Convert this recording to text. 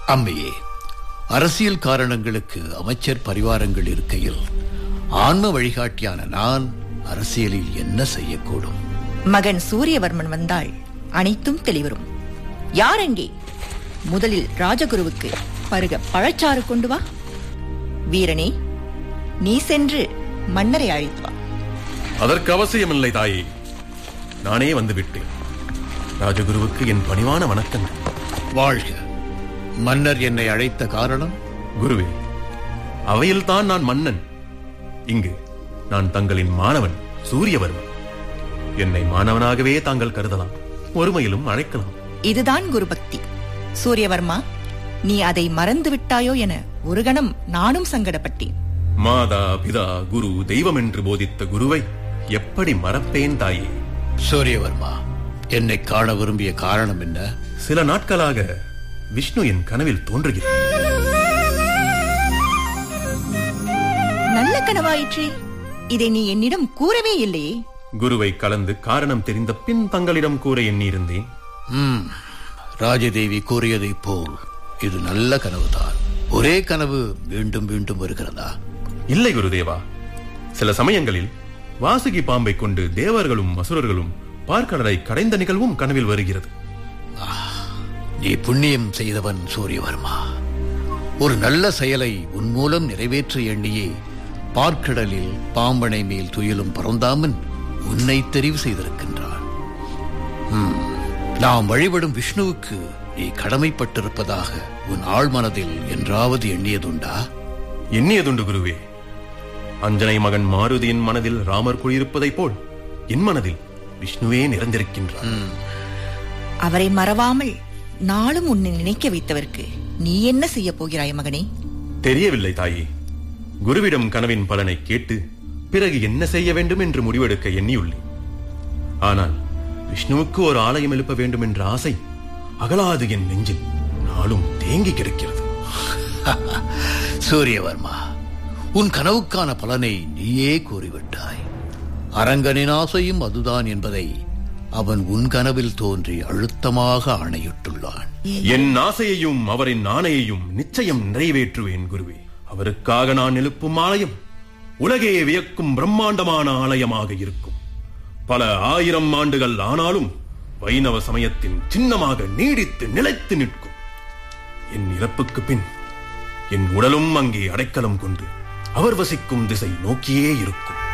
அம்மையே அரசியல் காரணங்களுக்கு அமைச்சர் பரிவாரங்கள் இருக்கையில் ஆன்ம வழிகாட்டியான நான் அரசியலில் என்ன செய்யக்கூடும் மகன் சூரியவர்மன் வந்தால் அனைத்தும் தெளிவரும் யார் அங்கே முதலில் ராஜகுருவுக்கு பருக பழச்சாறு கொண்டு வா வீரனே நீ சென்று மன்னரை அழைத்து வா அதற்கு அவசியமில்லை தாயே நானே வந்து விட்டேன் ராஜகுருவுக்கு என் பணிவான வணக்கங்கள் வாழ்க மன்னர் என்னை அழைத்த காரணம் குருவே அவையில்தான் நான் மன்னன் இங்கு நான் தங்களின் மாணவன் சூரியவர்மன் என்னை மாணவனாகவே தாங்கள் கருதலாம் ஒருமையிலும் அழைக்கலாம் இதுதான் குரு பக்தி சூரியவர்மா நீ அதை மறந்து விட்டாயோ என ஒரு கணம் நானும் சங்கடப்பட்டேன் மாதா பிதா குரு தெய்வம் என்று போதித்த குருவை எப்படி மறப்பேன் தாயே சூரியவர்மா என்னை காண விரும்பிய காரணம் என்ன சில நாட்களாக விஷ்ணு என் கனவில் தோன்றுகிறார் நல்ல கனவாயிற்றே இதை நீ என்னிடம் கூறவே இல்லையே குருவை கலந்து காரணம் தெரிந்த பின் தங்களிடம் கூற எண்ணியிருந்தேன் ம், ராஜதேவி கூறியதைப் போல் இது நல்ல கனவுதான் ஒரே கனவு மீண்டும் மீண்டும் வருகிறதா இல்லை குருதேவா சில சமயங்களில் வாசுகி பாம்பை கொண்டு தேவர்களும் அசுரர்களும் பார்க்கடலை கடைந்த நிகழ்வும் கனவில் வருகிறது நீ புண்ணியம் செய்தவன் சூரியவர்மா ஒரு நல்ல செயலை உன் மூலம் நிறைவேற்ற எண்ணியே பார்க்கடலில் பாம்பனை மேல் துயிலும் பரந்தாமன் உன்னை தெரிவு செய்திருக்கின்றான் ம், நாம் வழிபடும் விஷ்ணுவுக்கு நீ கடமைப்பட்டிருப்பதாக உன் ஆழ்மனதில் என்றாவது எண்ணியதுண்டா எண்ணியதுண்டு குருவே அஞ்சனை மகன் மாருதியின் மனதில் ராமர் குடியிருப்பதைப் போல் என் மனதில் விஷ்ணுவே நிறைந்திருக்கின்றார் அவரை மறவாமல் நாளும் உன்னை நினைக்க வைத்தவர்க்கு நீ என்ன செய்ய போகிறாய் மகனே தெரியவில்லை தாயே குருவிடம் கனவின் பலனை கேட்டு பிறகு என்ன செய்ய வேண்டும் என்று முடிவெடுக்க எண்ணியுள்ளேன் ஆனால் விஷ்ணுவுக்கு ஒரு ஆலயம் எழுப்ப வேண்டும் என்ற ஆசை அகலாது என் நெஞ்சில் நாளும் தேங்கி கிடக்கிறது சூரியவர்மா உன் கனவுக்கான பலனை நீயே கூறிவிட்டாய் அரங்கனின் ஆசையும் அதுதான் என்பதை அவன் உன் கனவில் தோன்றி அழுத்தமாக ஆணையிட்டுள்ளான் என் ஆசையையும் அவரின் ஆணையையும் நிச்சயம் நிறைவேற்றுவேன் குருவே அவருக்காக நான் எழுப்பும் ஆலயம் உலகே வியக்கும் பிரம்மாண்டமான ஆலயமாக இருக்கும் பல ஆயிரம் ஆண்டுகள் ஆனாலும் வைணவ சமயத்தின் சின்னமாக நீடித்து நிலைத்து நிற்கும் என் இறப்புக்கு பின் என் உடலும் அங்கே அடைக்கலம் கொண்டு அவர் வசிக்கும் திசை நோக்கியே இருக்கும்